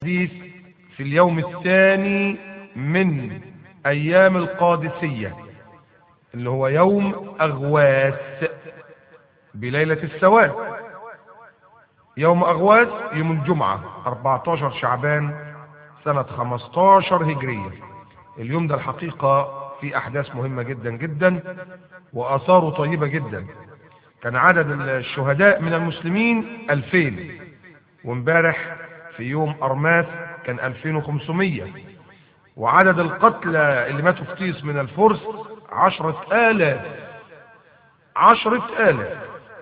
الحديث في اليوم الثاني من أيام القادسية اللي هو يوم أغواس بليلة السواد يوم أغواس يوم الجمعة 14 شعبان سنة 15 هجرية اليوم ده الحقيقة في أحداث مهمة جدا جدا وآثاره طيبة جدا كان عدد الشهداء من المسلمين 2000 وامبارح في يوم أرماس كان 2500 وعدد القتلى اللي ماتوا في طيس من الفرس عشرة آلاف عشرة آلاف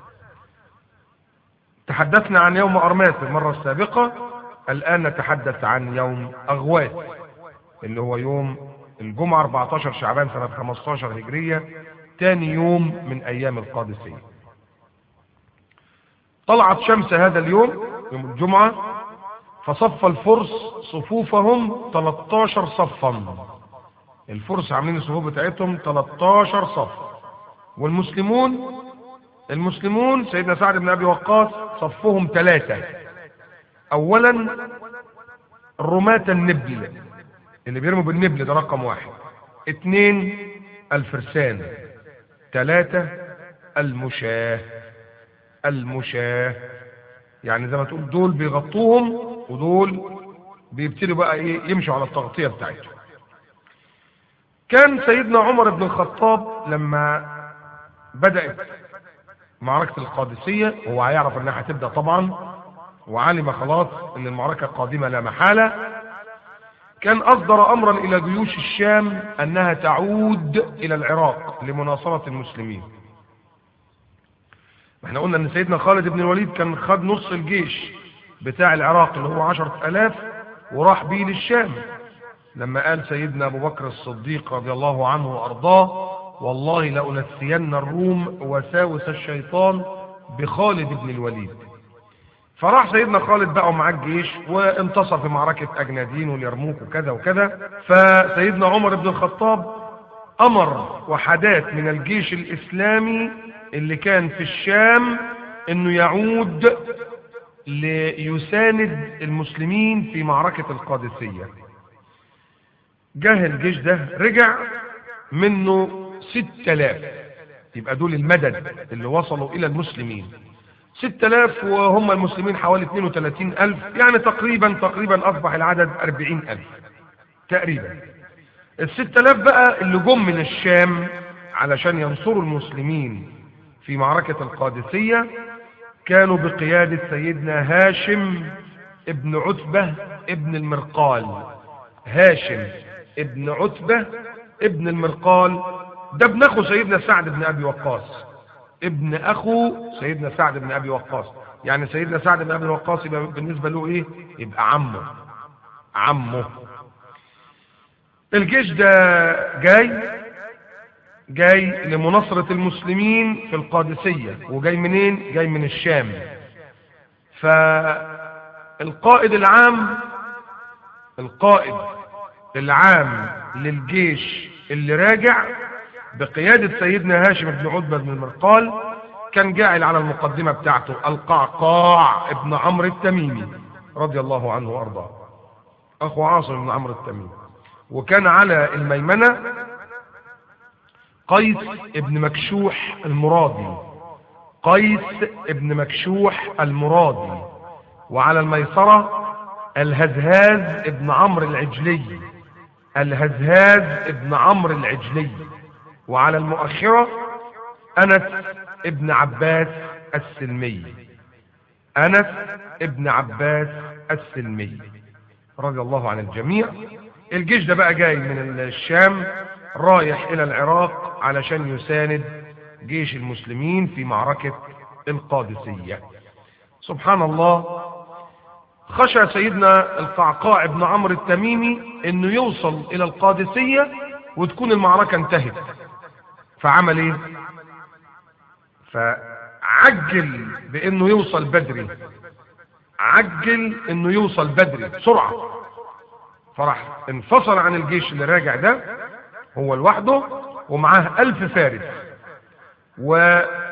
تحدثنا عن يوم أرماس المرة السابقة الآن نتحدث عن يوم أغواس اللي هو يوم الجمعة 14 شعبان سنة 15 هجرية تاني يوم من أيام القادسية طلعت شمس هذا اليوم يوم الجمعة فصف الفرس صفوفهم 13 صفا الفرس عاملين الصفوف بتاعتهم 13 صف والمسلمون المسلمون سيدنا سعد بن ابي وقاص صفهم ثلاثة اولا رماة النبل اللي بيرموا بالنبل ده رقم واحد اثنين الفرسان ثلاثة المشاه المشاه يعني زي ما تقول دول بيغطوهم ودول بيبتدوا بقى ايه يمشوا على التغطية بتاعتهم كان سيدنا عمر بن الخطاب لما بدأت معركة القادسية هو هيعرف انها هتبدأ طبعا وعلم خلاص ان المعركة قادمة لا محالة كان اصدر امرا الى جيوش الشام انها تعود الى العراق لمناصرة المسلمين احنا قلنا ان سيدنا خالد بن الوليد كان خد نص الجيش بتاع العراق اللي هو عشرة الاف وراح بيه للشام لما قال سيدنا ابو بكر الصديق رضي الله عنه وارضاه والله لأنسين الروم وساوس الشيطان بخالد بن الوليد فراح سيدنا خالد بقى معاه الجيش وانتصر في معركة أجنادين واليرموك وكذا وكذا فسيدنا عمر بن الخطاب أمر وحدات من الجيش الإسلامي اللي كان في الشام انه يعود ليساند المسلمين في معركة القادسية جه الجيش ده رجع منه ست الاف يبقى دول المدد اللي وصلوا الى المسلمين ست الاف وهم المسلمين حوالي 32 الف يعني تقريبا تقريبا اصبح العدد 40 الف تقريبا الست الاف بقى اللي جم من الشام علشان ينصروا المسلمين في معركة القادسية كانوا بقيادة سيدنا هاشم ابن عتبة ابن المرقال هاشم ابن عتبة ابن المرقال ده ابن اخو سيدنا سعد بن ابي وقاص ابن اخو سيدنا سعد بن ابي وقاص يعني سيدنا سعد بن ابي وقاص يبقى بالنسبه له ايه يبقى عمه عمه الجيش ده جاي جاي لمناصرة المسلمين في القادسية وجاي منين جاي من الشام فالقائد العام القائد العام للجيش اللي راجع بقيادة سيدنا هاشم بن عتبة بن المرقال كان جاعل على المقدمة بتاعته القعقاع ابن عمرو التميمي رضي الله عنه وارضاه اخو عاصم بن عمرو التميمي وكان على الميمنة قيس ابن مكشوح المرادي قيس ابن مكشوح المرادي وعلى الميسرة الهزهاز ابن عمرو العجلي الهزهاز ابن عمرو العجلي وعلى المؤخرة أنس ابن عباس السلمي أنس ابن عباس السلمي رضي الله عن الجميع الجيش ده بقى جاي من الشام رايح إلى العراق علشان يساند جيش المسلمين في معركة القادسية سبحان الله خشى سيدنا القعقاع ابن عمرو التميمي انه يوصل الى القادسية وتكون المعركة انتهت فعمل ايه فعجل بانه يوصل بدري عجل انه يوصل بدري بسرعة فراح انفصل عن الجيش اللي راجع ده هو لوحده ومعاه الف فارس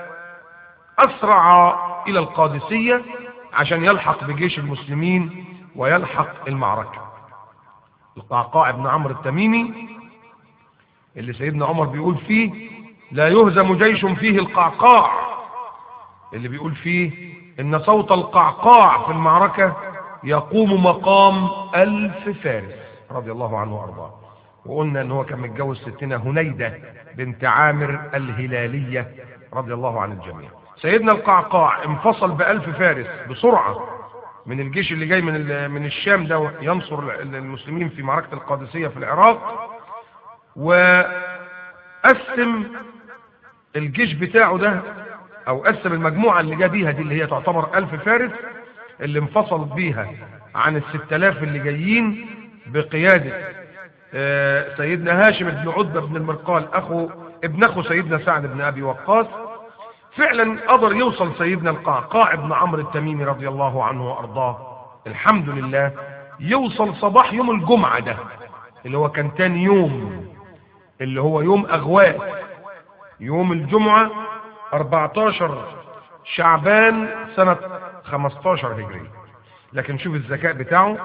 واسرع الى القادسية عشان يلحق بجيش المسلمين ويلحق المعركة القعقاع بن عمرو التميمي اللي سيدنا عمر بيقول فيه لا يهزم جيش فيه القعقاع اللي بيقول فيه ان صوت القعقاع في المعركة يقوم مقام الف فارس رضي الله عنه وارضاه وقلنا ان هو كان متجوز ستنا هنيدة بنت عامر الهلالية رضي الله عن الجميع سيدنا القعقاع انفصل بألف فارس بسرعة من الجيش اللي جاي من من الشام ده ينصر المسلمين في معركة القادسية في العراق وقسم الجيش بتاعه ده او قسم المجموعة اللي جا بيها دي اللي هي تعتبر ألف فارس اللي انفصل بيها عن الست الاف اللي جايين بقيادة سيدنا هاشم بن عتبة بن المرقال اخو ابن اخو سيدنا سعد بن ابي وقاص فعلا قدر يوصل سيدنا القعقاع بن عمرو التميمي رضي الله عنه وارضاه الحمد لله يوصل صباح يوم الجمعة ده اللي هو كان تاني يوم اللي هو يوم اغواء يوم الجمعة 14 شعبان سنة 15 هجري لكن شوف الذكاء بتاعه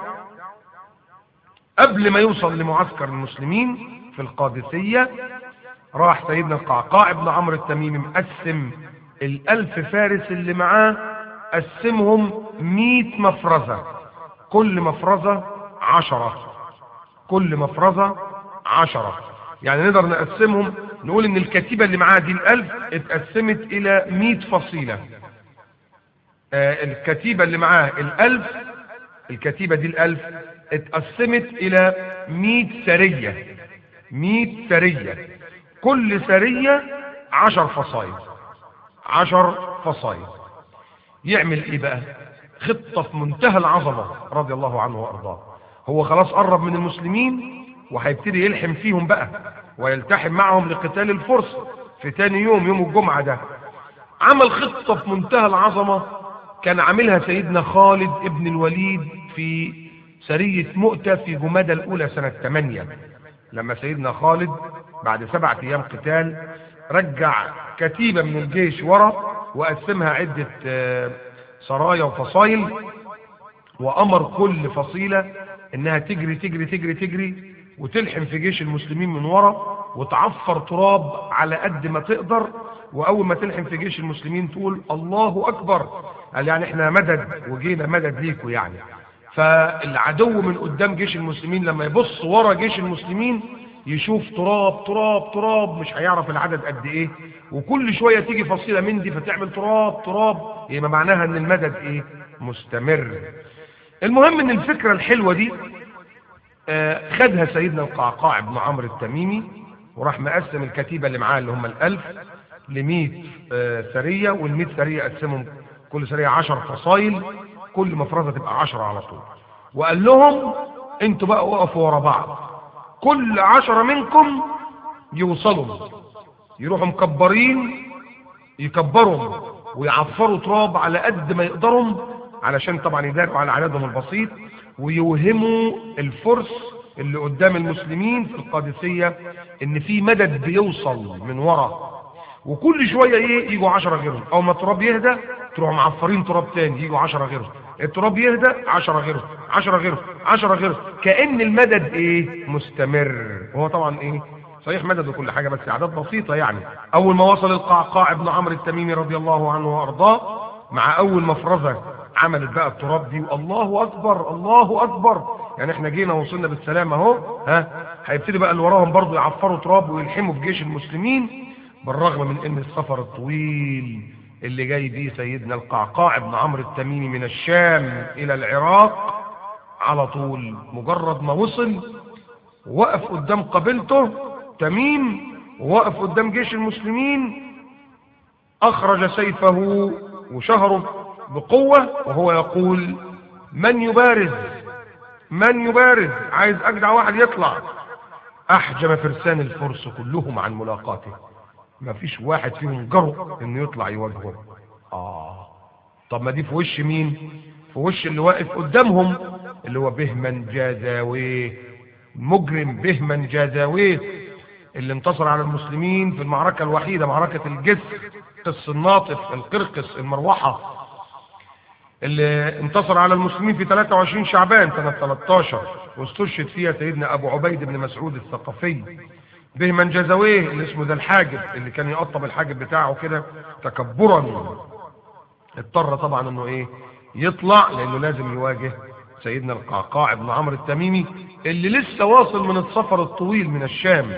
قبل ما يوصل لمعسكر المسلمين في القادسية راح سيدنا القعقاع بن عمرو التميمي مقسم الألف فارس اللي معاه قسمهم مئة مفرزة كل مفرزة عشرة كل مفرزة عشرة يعني نقدر نقسمهم نقول ان الكتيبة اللي معاها دي الألف اتقسمت إلى مئة فصيلة آه الكتيبة اللي معاها الألف الكتيبة دي الألف اتقسمت إلى مئة سرية مئة سرية كل سرية عشر فصائل عشر فصائل يعمل ايه بقى خطة في منتهى العظمة رضي الله عنه وارضاه هو خلاص قرب من المسلمين وهيبتدي يلحم فيهم بقى ويلتحم معهم لقتال الفرس في تاني يوم يوم الجمعة ده عمل خطة في منتهى العظمة كان عاملها سيدنا خالد ابن الوليد في سرية مؤتة في جمادى الأولى سنة 8 لما سيدنا خالد بعد سبعة أيام قتال رجع كتيبة من الجيش ورا وقسمها عدة سرايا وفصائل وأمر كل فصيلة إنها تجري تجري تجري تجري وتلحم في جيش المسلمين من ورا وتعفر تراب على قد ما تقدر وأول ما تلحم في جيش المسلمين تقول الله أكبر قال يعني احنا مدد وجينا مدد ليكوا يعني فالعدو من قدام جيش المسلمين لما يبص ورا جيش المسلمين يشوف تراب تراب تراب مش هيعرف العدد قد ايه وكل شوية تيجي فصيلة من دي فتعمل تراب تراب يبقى معناها ان المدد ايه مستمر المهم ان الفكرة الحلوة دي آه خدها سيدنا القعقاع بن عمرو التميمي وراح مقسم الكتيبة اللي معاه اللي هم الالف لمئة آه سرية والمئة سرية قسمهم كل سرية عشر فصايل كل مفرزة تبقى عشرة على طول وقال لهم انتوا بقى وقفوا ورا بعض كل عشرة منكم يوصلوا يروحوا مكبرين يكبروا ويعفروا تراب على قد ما يقدروا علشان طبعا يداروا على عددهم البسيط ويوهموا الفرس اللي قدام المسلمين في القادسية ان في مدد بيوصل من ورا وكل شوية ايه يجوا عشرة غيرهم او ما التراب يهدى تروحوا معفرين تراب تاني يجوا عشرة غيرهم التراب يهدى عشرة غيره عشرة غيره عشرة غيره كأن المدد ايه مستمر هو طبعا ايه صحيح مدد وكل حاجة بس اعداد بسيطة يعني اول ما وصل القعقاع ابن عمرو التميمي رضي الله عنه وارضاه مع اول مفرزة عملت بقى التراب دي الله اكبر الله اكبر يعني احنا جينا وصلنا بالسلامة اهو ها هيبتدي بقى اللي وراهم برضه يعفروا تراب ويلحموا في جيش المسلمين بالرغم من ان السفر الطويل اللي جاي بيه سيدنا القعقاع بن عمرو التميمي من الشام الى العراق على طول مجرد ما وصل وقف قدام قبيلته تميم ووقف قدام جيش المسلمين اخرج سيفه وشهره بقوة وهو يقول من يبارز من يبارز عايز اجدع واحد يطلع احجم فرسان الفرس كلهم عن ملاقاته ما فيش واحد فيهم جرؤ انه يطلع يواجهه اه طب ما دي في وش مين في وش اللي واقف قدامهم اللي هو بهمن جازاويه مجرم بهمن جازاويه اللي انتصر على المسلمين في المعركة الوحيدة معركة الجسر قص الناطف القرقس المروحة اللي انتصر على المسلمين في 23 شعبان سنة 13 واستشهد فيها سيدنا أبو عبيد بن مسعود الثقفي بهمن جزويه اللي اسمه ذا الحاجب اللي كان يقطب الحاجب بتاعه كده تكبرا اضطر طبعا انه ايه يطلع لانه لازم يواجه سيدنا القعقاع بن عمرو التميمي اللي لسه واصل من السفر الطويل من الشام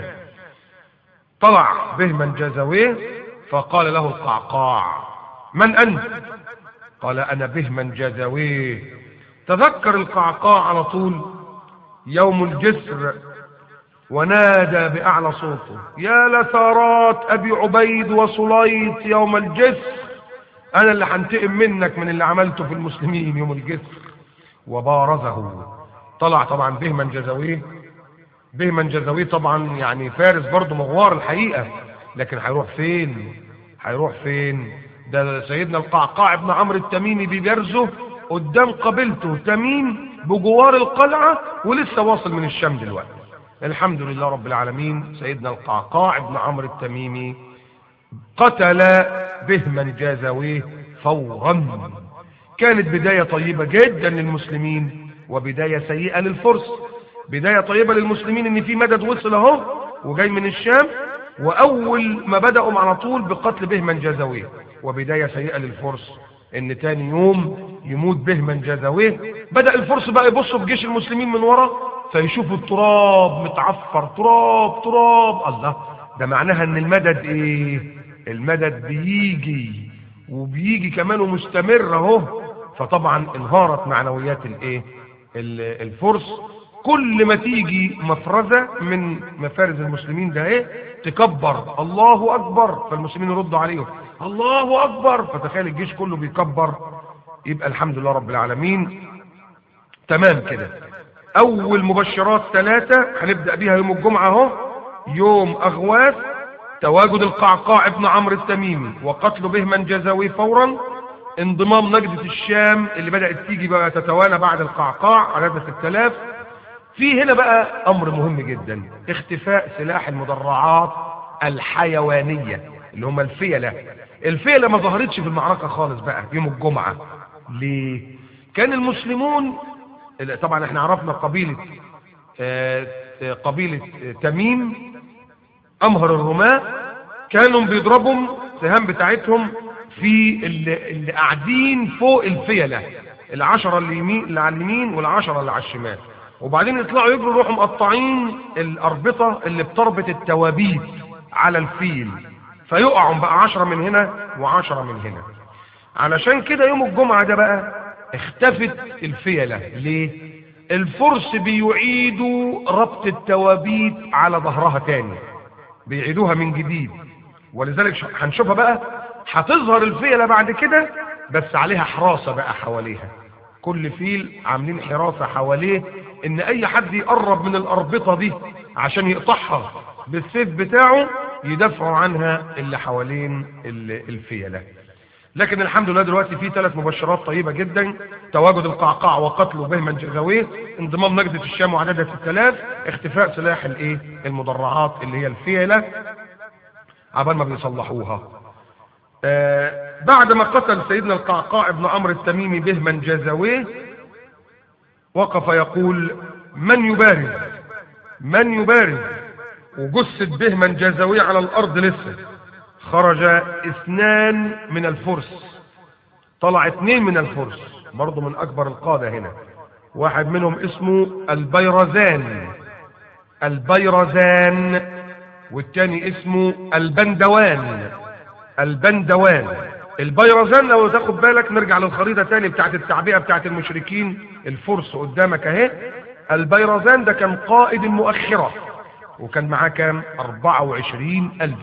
طلع بهمن جزويه فقال له القعقاع من انت قال انا بهمن جزويه تذكر القعقاع على طول يوم الجسر ونادى بأعلى صوته يا لثارات أبي عبيد وصليط يوم الجسر أنا اللي هنتقم منك من اللي عملته في المسلمين يوم الجسر وبارزه طلع طبعا بهمن جزويه بهمن جزويه طبعا يعني فارس برضه مغوار الحقيقة لكن هيروح فين هيروح فين ده سيدنا القعقاع بن عمرو التميمي بيبرزه قدام قبيلته تميم بجوار القلعة ولسه واصل من الشام دلوقتي الحمد لله رب العالمين سيدنا القعقاع بن عمرو التميمي قتل بهما جازويه فورا كانت بداية طيبة جدا للمسلمين وبداية سيئة للفرس بداية طيبة للمسلمين ان في مدد وصل اهو وجاي من الشام واول ما بدأوا على طول بقتل بهما جازويه وبداية سيئة للفرس ان تاني يوم يموت بهما جازويه بدأ الفرس بقى يبصوا في جيش المسلمين من ورا فيشوفوا التراب متعفر تراب تراب الله ده معناها ان المدد ايه المدد بيجي وبيجي كمان ومستمر اهو فطبعا انهارت معنويات الايه ال- الفرس كل ما تيجي مفرزة من مفارز المسلمين ده ايه تكبر الله اكبر فالمسلمين يردوا عليهم الله اكبر فتخيل الجيش كله بيكبر يبقى الحمد لله رب العالمين تمام كده اول مبشرات ثلاثة هنبدأ بيها يوم الجمعة اهو يوم اغواث تواجد القعقاع ابن عمرو التميمي وقتل بهمن جزاوي فورا انضمام نجدة الشام اللي بدأت تيجي بقى تتوالى بعد القعقاع عدد 6000 في هنا بقى امر مهم جدا اختفاء سلاح المدرعات الحيوانية اللي هم الفيلة الفيلة ما ظهرتش في المعركة خالص بقى يوم الجمعة ليه كان المسلمون طبعا احنا عرفنا قبيلة آه، آه، قبيلة آه، تميم امهر الرماة كانوا بيضربوا السهام بتاعتهم في اللي, اللي قاعدين فوق الفيلة العشرة اللي يمين اللي على اليمين والعشرة اللي على الشمال وبعدين يطلعوا يجروا يروحوا مقطعين الاربطة اللي بتربط التوابيت على الفيل فيقعوا بقى عشرة من هنا وعشرة من هنا علشان كده يوم الجمعة ده بقى اختفت الفيلة ليه الفرس بيعيدوا ربط التوابيت على ظهرها تاني بيعيدوها من جديد ولذلك ش- هنشوفها بقى هتظهر الفيلة بعد كده بس عليها حراسة بقى حواليها كل فيل عاملين حراسة حواليه ان اي حد يقرب من الاربطة دي عشان يقطعها بالسيف بتاعه يدافعوا عنها اللي حوالين ال- الفيلة لكن الحمد لله دلوقتي في ثلاث مبشرات طيبة جدا تواجد القعقاع وقتله بهما جزاويه انضمام نجدة الشام وعددها 6000 اختفاء سلاح الايه المدرعات اللي هي الفيلة عبال ما بيصلحوها آه بعد ما قتل سيدنا القعقاع بن عمرو التميمي بهما جزاويه وقف يقول من يبارز من يبارز وجثة بهما جزاويه على الارض لسه خرج اثنان من الفرس طلع اثنين من الفرس برضه من اكبر القادة هنا واحد منهم اسمه البيرزان البيرزان والتاني اسمه البندوان البندوان البيرزان لو تاخد بالك نرجع للخريطة تاني بتاعت التعبئة بتاعت المشركين الفرس قدامك اهي البيرزان ده كان قائد المؤخرة وكان معاه كام 24 ألف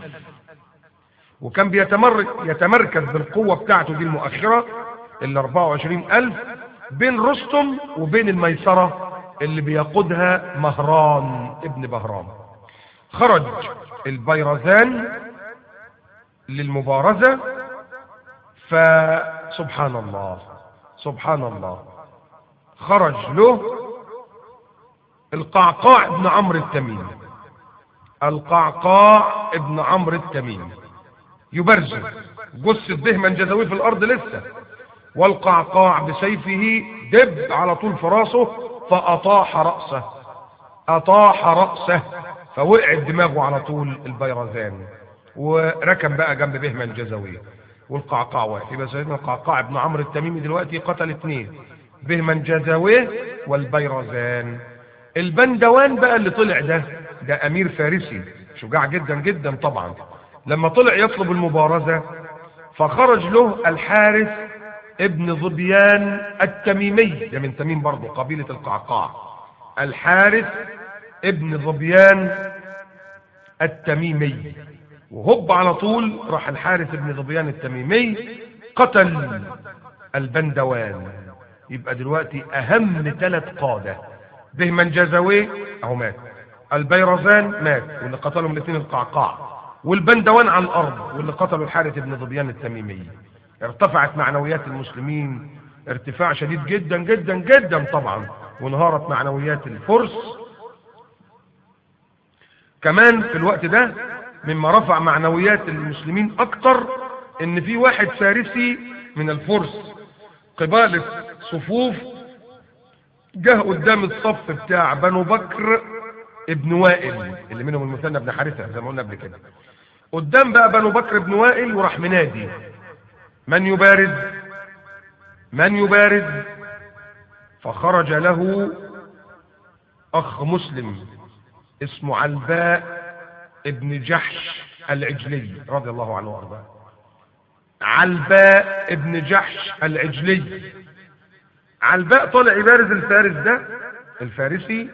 وكان بيتمرك يتمركز بالقوة بتاعته دي المؤخرة ال 24 ألف بين رستم وبين الميسرة اللي بيقودها مهران ابن بهرام خرج البيرزان للمبارزة فسبحان الله سبحان الله خرج له القعقاع ابن عمرو التميمي القعقاع ابن عمرو التميمي يبرزل جثة بهما جزاويه في الارض لسه والقعقاع بسيفه دب على طول في راسه فأطاح رأسه أطاح رأسه فوقعت دماغه على طول البيرزان وركب بقى جنب بهما الجزوي والقعقاع واقف يبقى سيدنا القعقاع ابن عمرو التميمي دلوقتي قتل اثنين بهما الجزوي والبيرزان البندوان بقى اللي طلع ده ده امير فارسي شجاع جدا جدا طبعا لما طلع يطلب المبارزة فخرج له الحارث ابن ظبيان التميمي ده من تميم برضه قبيلة القعقاع الحارث ابن ظبيان التميمي وهب على طول راح الحارث ابن ظبيان التميمي قتل البندوان يبقى دلوقتي اهم ثلاث قادة بهمن جزوي اهو مات البيرزان مات واللي قتلهم الاثنين القعقاع والبندوان على الارض واللي قتلوا الحارث ابن ظبيان التميمي ارتفعت معنويات المسلمين ارتفاع شديد جدا جدا جدا طبعا وانهارت معنويات الفرس كمان في الوقت ده مما رفع معنويات المسلمين اكتر ان في واحد فارسي من الفرس قبالة صفوف جه قدام الصف بتاع بنو بكر ابن وائل اللي منهم المثنى بن حارثة زي ما قلنا قبل كده قدام بقى بنو بكر ابن وائل وراح منادي من يبارز من يبارز فخرج له اخ مسلم اسمه علباء ابن جحش العجلي رضي الله عنه وارضاه علباء ابن جحش العجلي علباء طلع يبارز الفارس ده الفارسي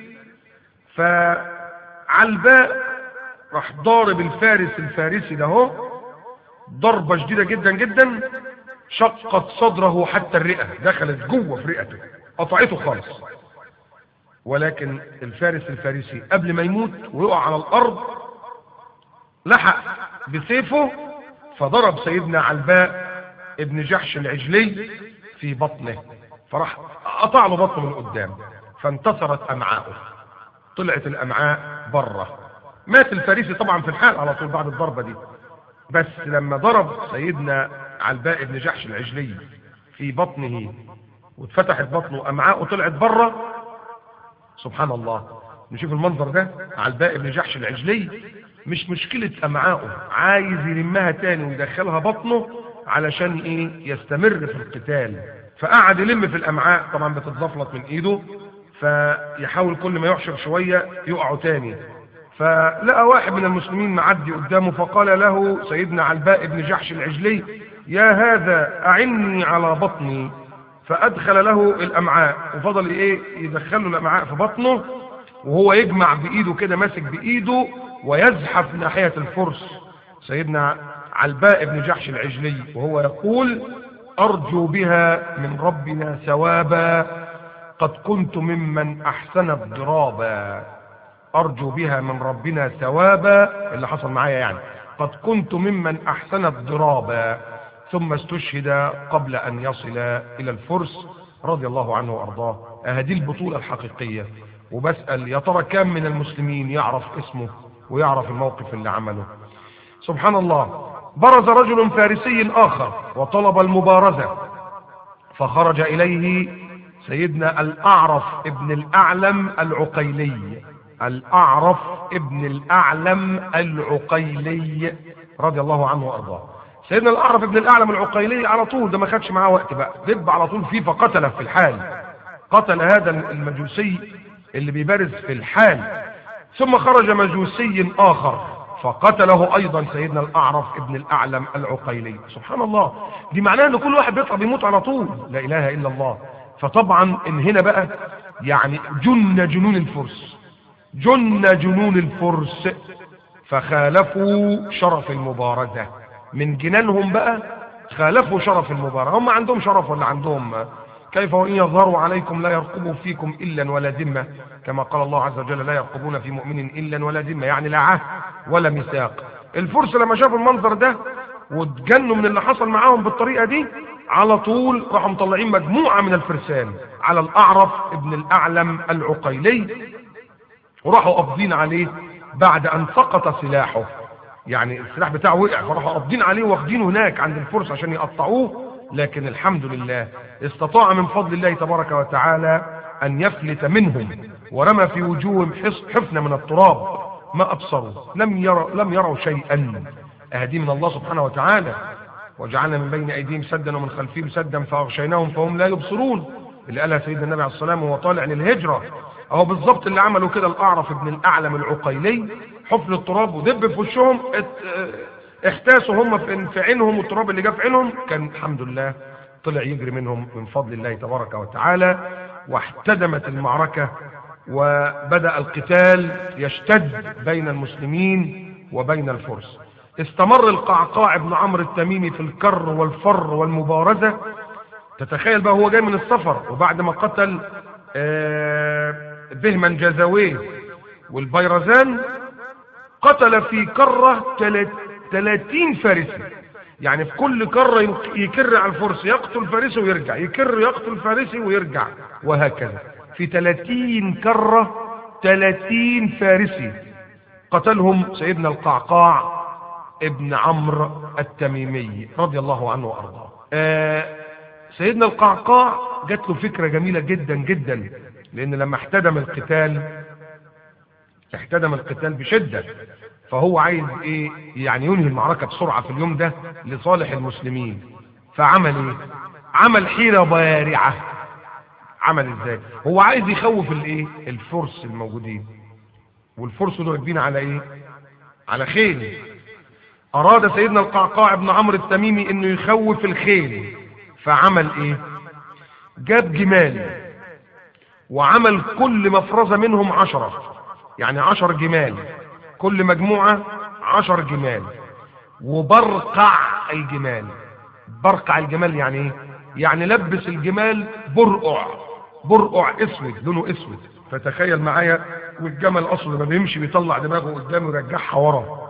فعلباء راح ضارب الفارس الفارسي ده هو ضربة شديدة جدا جدا شقت صدره حتى الرئة دخلت جوه في رئته قطعته خالص ولكن الفارس الفارسي قبل ما يموت ويقع على الارض لحق بسيفه فضرب سيدنا علباء ابن جحش العجلي في بطنه فراح قطع له بطنه من قدام فانتصرت امعاؤه طلعت الامعاء بره مات الفارسي طبعا في الحال على طول بعد الضربه دي بس لما ضرب سيدنا علباء بن جحش العجلي في بطنه واتفتحت بطنه امعاءه طلعت بره سبحان الله نشوف المنظر ده علباء بن جحش العجلي مش مشكلة امعاءه عايز يلمها تاني ويدخلها بطنه علشان ايه يستمر في القتال فقعد يلم في الامعاء طبعا بتتزفلط من ايده فيحاول كل ما يحشر شوية يقعوا تاني فلقى واحد من المسلمين معدي قدامه فقال له سيدنا علباء بن جحش العجلي يا هذا أعني على بطني فأدخل له الأمعاء وفضل إيه يدخل له الأمعاء في بطنه وهو يجمع بإيده كده ماسك بإيده ويزحف ناحية الفرس سيدنا علباء بن جحش العجلي وهو يقول أرجو بها من ربنا ثوابا قد كنت ممن أحسن الضرابا أرجو بها من ربنا ثوابا اللي حصل معايا يعني قد كنت ممن أحسن الضرابا ثم استشهد قبل أن يصل إلى الفرس رضي الله عنه وأرضاه هذه البطولة الحقيقية وبسأل يا ترى كم من المسلمين يعرف اسمه ويعرف الموقف اللي عمله سبحان الله برز رجل فارسي آخر وطلب المبارزة فخرج إليه سيدنا الأعرف ابن الأعلم العقيلي الأعرف ابن الأعلم العقيلي رضي الله عنه وأرضاه سيدنا الأعرف ابن الأعلم العقيلي على طول ده ما خدش معاه وقت بقى دب على طول فيه فقتله في الحال قتل هذا المجوسي اللي بيبارز في الحال ثم خرج مجوسي آخر فقتله أيضا سيدنا الأعرف ابن الأعلم العقيلي سبحان الله دي معناه أن كل واحد بيطلع بيموت على طول لا إله إلا الله فطبعا إن هنا بقى يعني جن جنون الفرس جن جنون الفرس فخالفوا شرف المبارزة من جنانهم بقى خالفوا شرف المبارزة هم عندهم شرف ولا عندهم كيف وإن يظهروا عليكم لا يرقبوا فيكم إلا ولا ذمة كما قال الله عز وجل لا يرقبون في مؤمن إلا ولا ذمة يعني لا عهد ولا ميثاق الفرس لما شافوا المنظر ده واتجنوا من اللي حصل معاهم بالطريقة دي على طول راحوا مطلعين مجموعة من الفرسان على الأعرف ابن الأعلم العقيلي وراحوا قابضين عليه بعد أن سقط سلاحه يعني السلاح بتاعه وقع فراحوا قابضين عليه واخدينه هناك عند الفرس عشان يقطعوه لكن الحمد لله استطاع من فضل الله تبارك وتعالى أن يفلت منهم ورمى في وجوههم حفنة من التراب ما أبصروا لم يروا, لم يروا شيئا أهدي من الله سبحانه وتعالى وجعلنا من بين أيديهم سدا ومن خلفهم سدا فأغشيناهم فهم لا يبصرون اللي قالها سيدنا النبي عليه الصلاة والسلام وهو طالع للهجرة أهو بالظبط اللي عملوا كده الأعرف ابن الأعلم العقيلي حفن التراب ودب في وشهم احتاسوا هم في عينهم والتراب اللي جه في عينهم كان الحمد لله طلع يجري منهم من فضل الله تبارك وتعالى واحتدمت المعركة وبدأ القتال يشتد بين المسلمين وبين الفرس استمر القعقاع بن عمرو التميمي في الكر والفر والمبارزة تتخيل بقى هو جاي من السفر وبعد ما قتل بهما جزاويه والبيرزان قتل في كرة 30 فارسي يعني في كل كرة يكر على الفرس يقتل فارسي ويرجع يكر يقتل فارسي ويرجع وهكذا في 30 كرة 30 فارسي قتلهم سيدنا القعقاع ابن عمرو التميمي رضي الله عنه وارضاه آه سيدنا القعقاع جات له فكرة جميلة جدا جدا لان لما احتدم القتال احتدم القتال بشدة فهو عايز ايه يعني ينهي المعركة بسرعة في اليوم ده لصالح المسلمين فعمل ايه عمل حيلة بارعة عمل ازاي هو عايز يخوف الايه الفرس الموجودين والفرس دول راكبين على ايه على خيل اراد سيدنا القعقاع بن عمرو التميمي انه يخوف الخيل فعمل ايه جاب جمال وعمل كل مفرزة منهم عشرة يعني عشر جمال كل مجموعة عشر جمال وبرقع الجمال برقع الجمال يعني ايه يعني لبس الجمال برقع برقع اسود لونه اسود فتخيل معايا والجمل اصلا لما بيمشي بيطلع دماغه قدامه ويرجعها ورا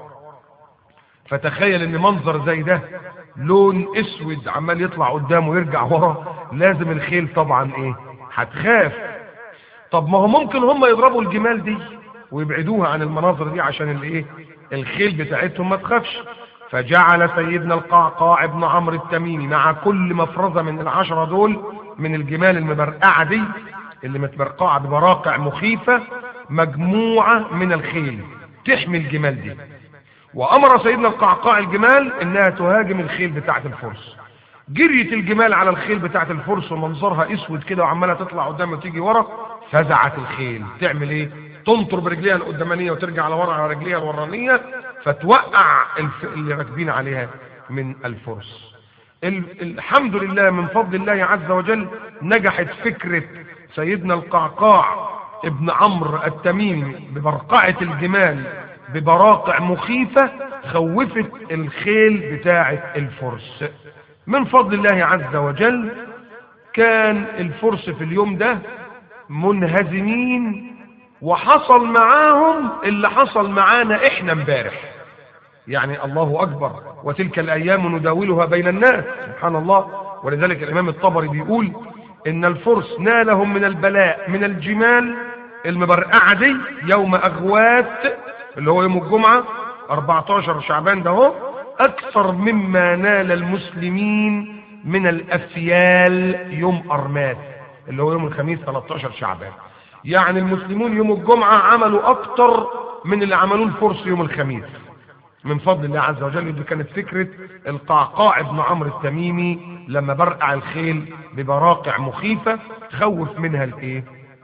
فتخيل ان منظر زي ده لون اسود عمال يطلع قدامه ويرجع ورا لازم الخيل طبعا ايه هتخاف طب ما هو ممكن هم يضربوا الجمال دي ويبعدوها عن المناظر دي عشان الايه الخيل بتاعتهم ما تخافش فجعل سيدنا القعقاع بن عمرو التميمي مع كل مفرزة من العشرة دول من الجمال المبرقعة دي اللي متبرقعة ببراقع مخيفة مجموعة من الخيل تحمي الجمال دي وامر سيدنا القعقاع الجمال انها تهاجم الخيل بتاعة الفرس جريت الجمال على الخيل بتاعة الفرس ومنظرها اسود كده وعمالة تطلع قدام وتيجي ورا فزعت الخيل تعمل ايه تنطر برجليها القدامانية وترجع على ورا على رجليها الورانية فتوقع الف... اللي راكبين عليها من الفرس ال... الحمد لله من فضل الله عز وجل نجحت فكرة سيدنا القعقاع ابن عمرو التميمي ببرقعة الجمال ببراقع مخيفة خوفت الخيل بتاعة الفرس من فضل الله عز وجل كان الفرس في اليوم ده منهزمين وحصل معاهم اللي حصل معانا احنا امبارح يعني الله اكبر وتلك الايام نداولها بين الناس سبحان الله ولذلك الامام الطبري بيقول ان الفرس نالهم من البلاء من الجمال المبرقعه دي يوم اغوات اللي هو يوم الجمعه 14 شعبان ده هو اكثر مما نال المسلمين من الافيال يوم ارمات اللي هو يوم الخميس 13 شعبان يعني المسلمون يوم الجمعة عملوا اكتر من اللي عملوه الفرس يوم الخميس من فضل الله عز وجل دي كانت فكرة القعقاع بن عمرو التميمي لما برقع الخيل ببراقع مخيفة خوف منها الايه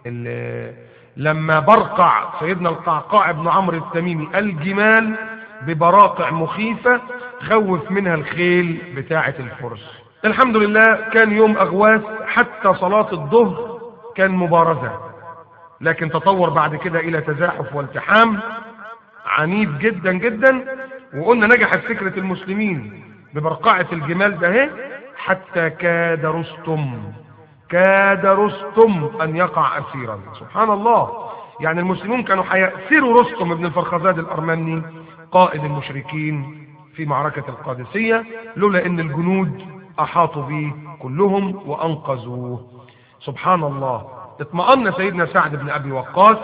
لما برقع سيدنا القعقاع بن عمرو التميمي الجمال ببراقع مخيفة خوف منها الخيل بتاعة الفرس الحمد لله كان يوم اغواث حتى صلاة الظهر كان مبارزة لكن تطور بعد كده الى تزاحف والتحام عنيف جدا جدا وقلنا نجحت فكرة المسلمين ببرقعة الجمال ده اهي حتى كاد رستم كاد رستم ان يقع اسيرا سبحان الله يعني المسلمون كانوا هيأسروا رستم ابن الفرخزاد الارمني قائد المشركين في معركة القادسية لولا ان الجنود احاطوا به كلهم وانقذوه سبحان الله اطمأن سيدنا سعد بن ابي وقاص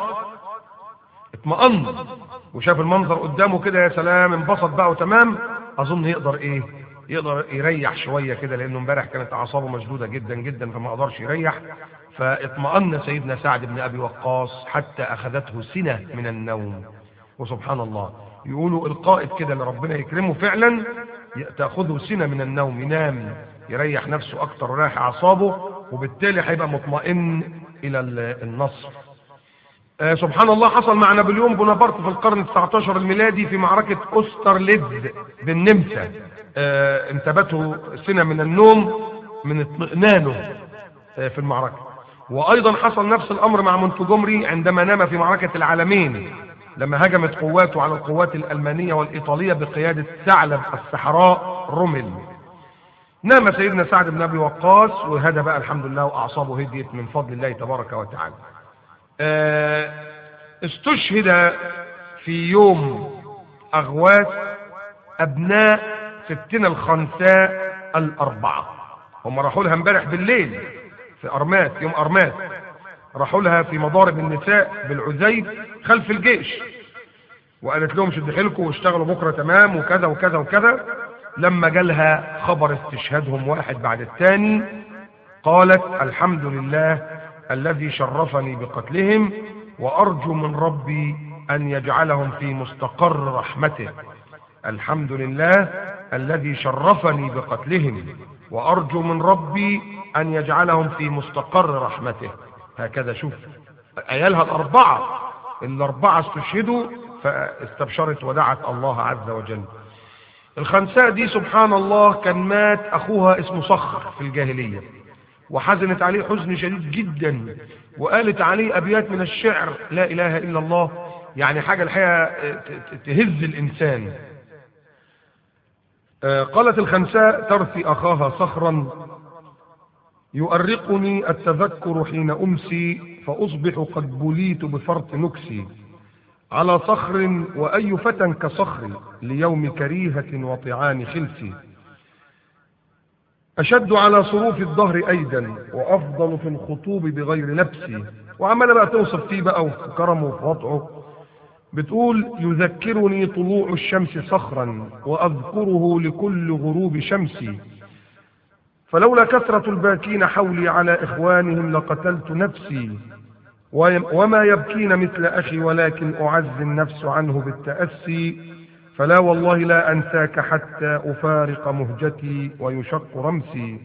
اطمأن وشاف المنظر قدامه كده يا سلام انبسط بقى وتمام اظن يقدر ايه يقدر يريح شوية كده لأنه امبارح كانت أعصابه مشدودة جدا جدا فما قدرش يريح فاطمأن سيدنا سعد بن أبي وقاص حتى أخذته سنة من النوم وسبحان الله يقولوا القائد كده اللي ربنا يكرمه فعلا تأخذه سنة من النوم ينام يريح نفسه أكتر ويريح أعصابه وبالتالي هيبقى مطمئن إلى النصر آه سبحان الله حصل مع نابليون بونابرت في القرن ال19 الميلادي في معركة أوسترليد بالنمسا آه انتبته سنة من النوم من اطمئنانه آه في المعركة وأيضا حصل نفس الأمر مع مونتجومري عندما نام في معركة العالمين لما هجمت قواته على القوات الألمانية والإيطالية بقيادة ثعلب السحراء رومل نام سيدنا سعد بن أبي وقاص وهذا بقى الحمد لله وأعصابه هديت من فضل الله تبارك وتعالى استشهد في يوم أغواث أبناء ستنا الخنساء الأربعة هم راحوا لها امبارح بالليل في أرماس يوم أرماس راحوا لها في مضارب النساء بالعزيب خلف الجيش وقالت لهم شد حيلكم واشتغلوا بكرة تمام وكذا وكذا وكذا لما جالها خبر استشهادهم واحد بعد الثاني قالت الحمد لله الذي شرفني بقتلهم وأرجو من ربي أن يجعلهم في مستقر رحمته الحمد لله الذي شرفني بقتلهم وأرجو من ربي أن يجعلهم في مستقر رحمته هكذا شوف عيالها الأربعة الأربعة استشهدوا فاستبشرت ودعت الله عز وجل الخنساء دي سبحان الله كان مات أخوها اسمه صخر في الجاهلية وحزنت عليه حزن شديد جدا وقالت عليه أبيات من الشعر لا إله إلا الله يعني حاجة الحقيقة تهز الإنسان قالت الخنساء ترثي أخاها صخرا يؤرقني التذكر حين أمسي فأصبح قد بليت بفرط نكسي على صخر وأي فتى كصخر ليوم كريهة وطعان خلسي أشد على صروف الظهر أيدا وأفضل في الخطوب بغير نفسي وعمال بقى توصف فيه بقى وكرمه وفي وضعه بتقول يذكرني طلوع الشمس صخرا وأذكره لكل غروب شمسي فلولا كثرة الباكين حولي على إخوانهم لقتلت نفسي وما يبكين مثل أخي ولكن أعز النفس عنه بالتأسي فلا والله لا أنساك حتى أفارق مهجتي ويشق رمسي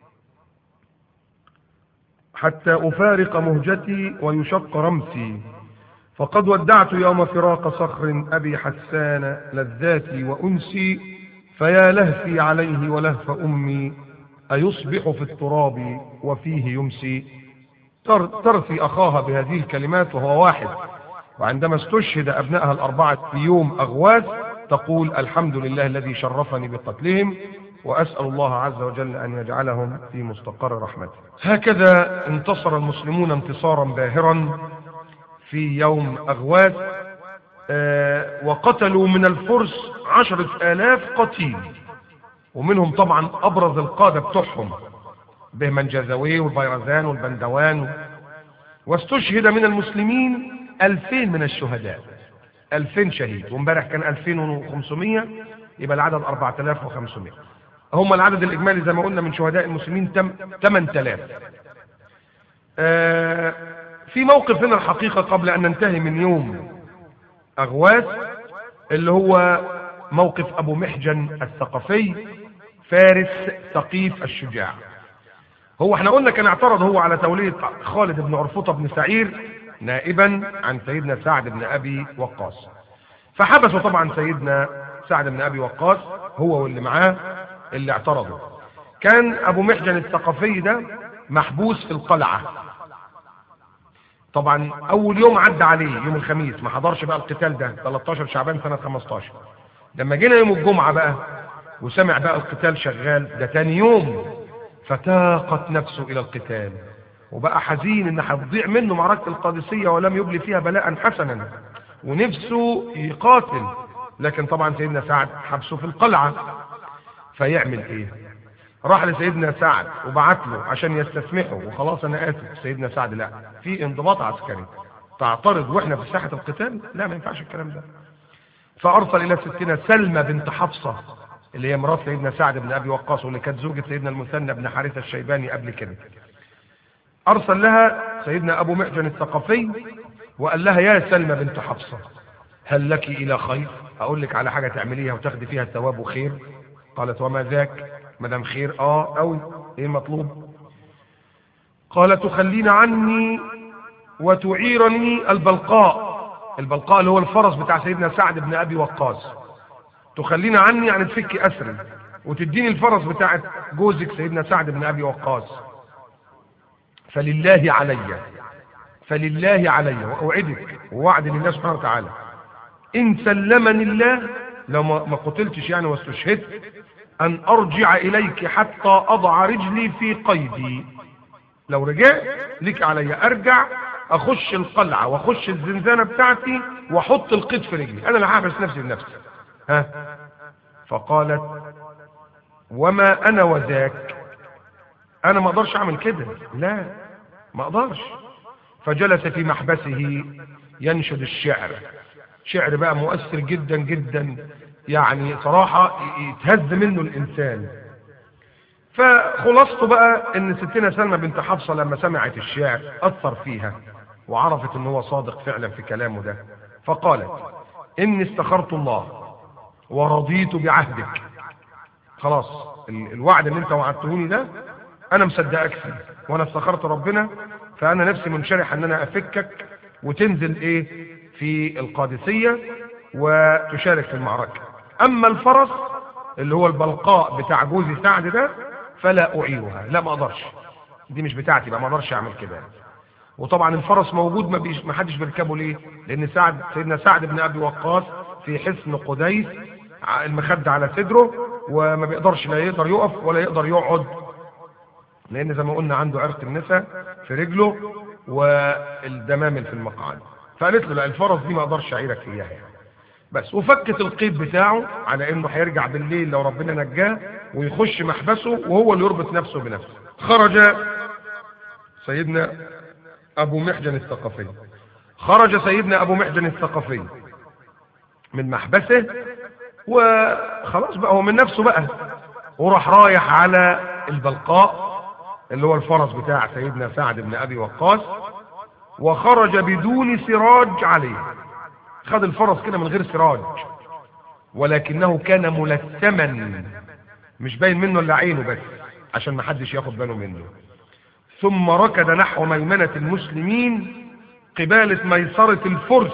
حتى أفارق مهجتي ويشق رمسي فقد ودعت يوم فراق صخر أبي حسان لذاتي وأنسي فيا لهفي عليه ولهف أمي أيصبح في التراب وفيه يمسي ترثي أخاها بهذه الكلمات وهو واحد وعندما استشهد أبنائها الأربعة في يوم أغواث تقول الحمد لله الذي شرفني بقتلهم وأسأل الله عز وجل أن يجعلهم في مستقر رحمته هكذا انتصر المسلمون انتصارا باهرا في يوم أغواث آه وقتلوا من الفرس عشرة آلاف قتيل ومنهم طبعا أبرز القادة بتوعهم بهمن جازوي والبيرزان والبندوان واستشهد من المسلمين ألفين من الشهداء ألفين شهيد وامبارح كان ألفين وخمسمية يبقى العدد أربعة آلاف وخمسمية هم العدد الإجمالي زي ما قلنا من شهداء المسلمين تم تمن تلاف آه في موقف هنا الحقيقة قبل أن ننتهي من يوم أغواث اللي هو موقف أبو محجن الثقفي فارس ثقيف الشجاع هو احنا قلنا كان اعترض هو على تولية خالد بن عرفطة بن سعير نائبا عن سيدنا سعد بن أبي وقاص فحبسوا طبعا سيدنا سعد بن أبي وقاص هو واللي معاه اللي اعترضوا كان أبو محجن الثقفي ده محبوس في القلعة طبعا أول يوم عدى عليه يوم الخميس ما حضرش بقى القتال ده 13 شعبان سنة 15 لما جينا يوم الجمعة بقى وسمع بقى القتال شغال ده تاني يوم فتاقت نفسه إلى القتال وبقى حزين ان هتضيع منه معركة القادسية ولم يبلي فيها بلاء حسنا ونفسه يقاتل لكن طبعا سيدنا سعد حبسه في القلعة فيعمل ايه راح لسيدنا سعد وبعت له عشان يستسمحه وخلاص انا اسف سيدنا سعد لا في انضباط عسكري تعترض واحنا في ساحة القتال لا ما ينفعش الكلام ده فارسل الى ستنا سلمى بنت حفصة اللي هي مرات سيدنا سعد بن ابي وقاص واللي كانت زوجة سيدنا المثنى بن حارثة الشيباني قبل كده ارسل لها سيدنا ابو محجن الثقفي وقال لها يا سلمى بنت حفصة هل لك الى خير اقول لك على حاجة تعمليها وتاخدي فيها الثواب وخير قالت وما ذاك مدام خير اه اوي ايه المطلوب قال تخلين عني وتعيرني البلقاء البلقاء اللي هو الفرس بتاع سيدنا سعد بن ابي وقاص تخلينا عني يعني تفكي اسري وتديني الفرس بتاع جوزك سيدنا سعد بن ابي وقاص فلله علي فلله علي واوعدك ووعد لله سبحانه وتعالى ان سلمني الله لو ما قتلتش يعني واستشهدت ان ارجع اليك حتى اضع رجلي في قيدي لو رجعت لك علي ارجع اخش القلعة واخش الزنزانة بتاعتي واحط القيد في رجلي انا اللي هحبس نفسي بنفسي ها فقالت وما انا وذاك انا ما اقدرش اعمل كده لا ما اقدرش فجلس في محبسه ينشد الشعر شعر بقى مؤثر جدا جدا يعني صراحة يتهز منه الانسان فخلاصته بقى ان ستنا سلمى بنت حفصة لما سمعت الشعر اثر فيها وعرفت ان هو صادق فعلا في كلامه ده فقالت اني استخرت الله ورضيت بعهدك خلاص الوعد اللي انت وعدتهوني ده انا مصدقك فيه وانا استخرت ربنا فانا نفسي منشرح ان انا افكك وتنزل ايه في القادسية وتشارك في المعركة اما الفرس اللي هو البلقاء بتاع جوزي سعد ده فلا اعيرها لا ما اقدرش دي مش بتاعتي بقى ما اقدرش اعمل كده وطبعا الفرس موجود ما, بيش ما حدش بيركبه ليه لان سعد سيدنا سعد بن ابي وقاص في حصن قديس المخدة على صدره وما بيقدرش لا يقدر يقف ولا يقدر يقعد لان زي ما قلنا عنده عرق النساء في رجله والدمامل في المقعد فقالت له لا الفرس دي ما اقدرش اعيرك فيها يعني. بس وفكت القيد بتاعه على انه هيرجع بالليل لو ربنا نجاه ويخش محبسه وهو اللي يربط نفسه بنفسه خرج سيدنا ابو محجن الثقفي خرج سيدنا ابو محجن الثقفي من محبسه وخلاص بقى هو من نفسه بقى وراح رايح على البلقاء اللي هو الفرس بتاع سيدنا سعد بن ابي وقاص وخرج بدون سراج عليه خد الفرس كده من غير سراج ولكنه كان ملثما مش باين منه الا عينه بس عشان ما حدش ياخد باله منه ثم ركض نحو ميمنة المسلمين قبالة ميسرة الفرس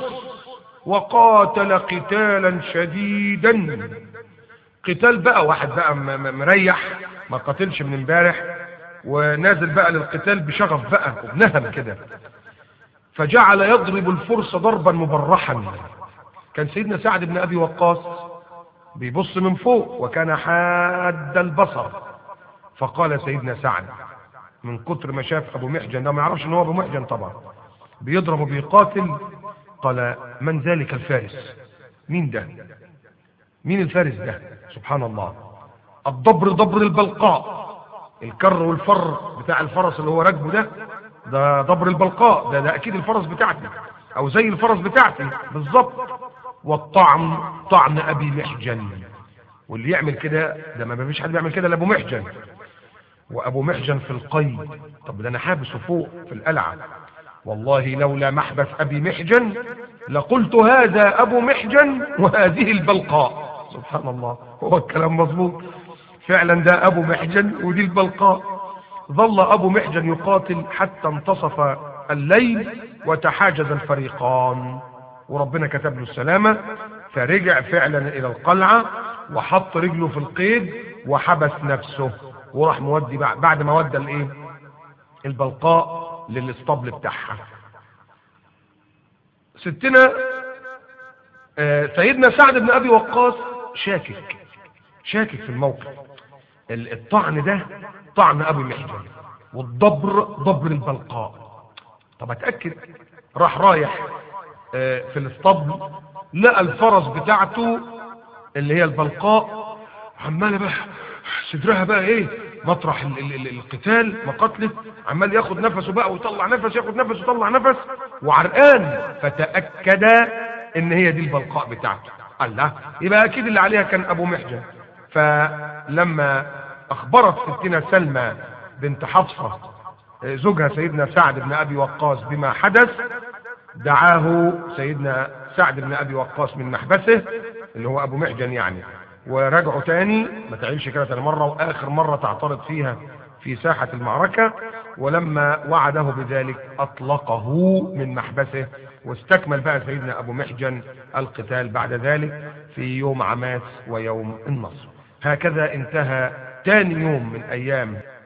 وقاتل قتالا شديدا قتال بقى واحد بقى مريح ما قاتلش من امبارح ونازل بقى للقتال بشغف بقى وبنهم كده فجعل يضرب الفرس ضربا مبرحا كان سيدنا سعد بن ابي وقاص بيبص من فوق وكان حاد البصر فقال سيدنا سعد من كتر ما شاف ابو محجن ده ما يعرفش ان هو ابو محجن طبعا بيضرب وبيقاتل قال من ذلك الفارس مين ده مين الفارس ده سبحان الله الضبر ضبر البلقاء الكر والفر بتاع الفرس اللي هو راكبه ده ده ضبر البلقاء ده ده اكيد الفرس بتاعتي او زي الفرس بتاعتي بالظبط والطعن طعن ابي محجن واللي يعمل كده ده ما فيش حد بيعمل كده لابو محجن وابو محجن في القيد طب ده انا حابسه فوق في القلعه والله لولا محبس ابي محجن لقلت هذا ابو محجن وهذه البلقاء سبحان الله هو الكلام مظبوط فعلا ده ابو محجن ودي البلقاء ظل ابو محجن يقاتل حتى انتصف الليل وتحاجز الفريقان وربنا كتب له السلامة فرجع فعلا الى القلعة وحط رجله في القيد وحبس نفسه وراح مودي بعد ما ودى الايه البلقاء للاسطبل بتاعها ستنا آه سيدنا سعد بن ابي وقاص شاكك شاكك في الموقف الطعن ده طعن ابي محجن والضبر ضبر البلقاء طب اتاكد راح رايح آه في الاسطبل لقى الفرس بتاعته اللي هي البلقاء عماله بقى صدرها بقى ايه مطرح ال ال ال القتال مقاتله عمال ياخد نفسه بقى ويطلع نفس ياخد نفس ويطلع نفس وعرقان فتاكد ان هي دي البلقاء بتاعته الله يبقى اكيد اللي عليها كان ابو محجن فلما اخبرت ستنا سلمى بنت حفصة زوجها سيدنا سعد بن ابي وقاص بما حدث دعاه سيدنا سعد بن ابي وقاص من محبسه اللي هو ابو محجن يعني ورجعوا تاني ما تعيش كده تاني مره واخر مره تعترض فيها في ساحه المعركه ولما وعده بذلك اطلقه من محبسه واستكمل بقى سيدنا ابو محجن القتال بعد ذلك في يوم عماس ويوم النصر هكذا انتهى تاني يوم من ايام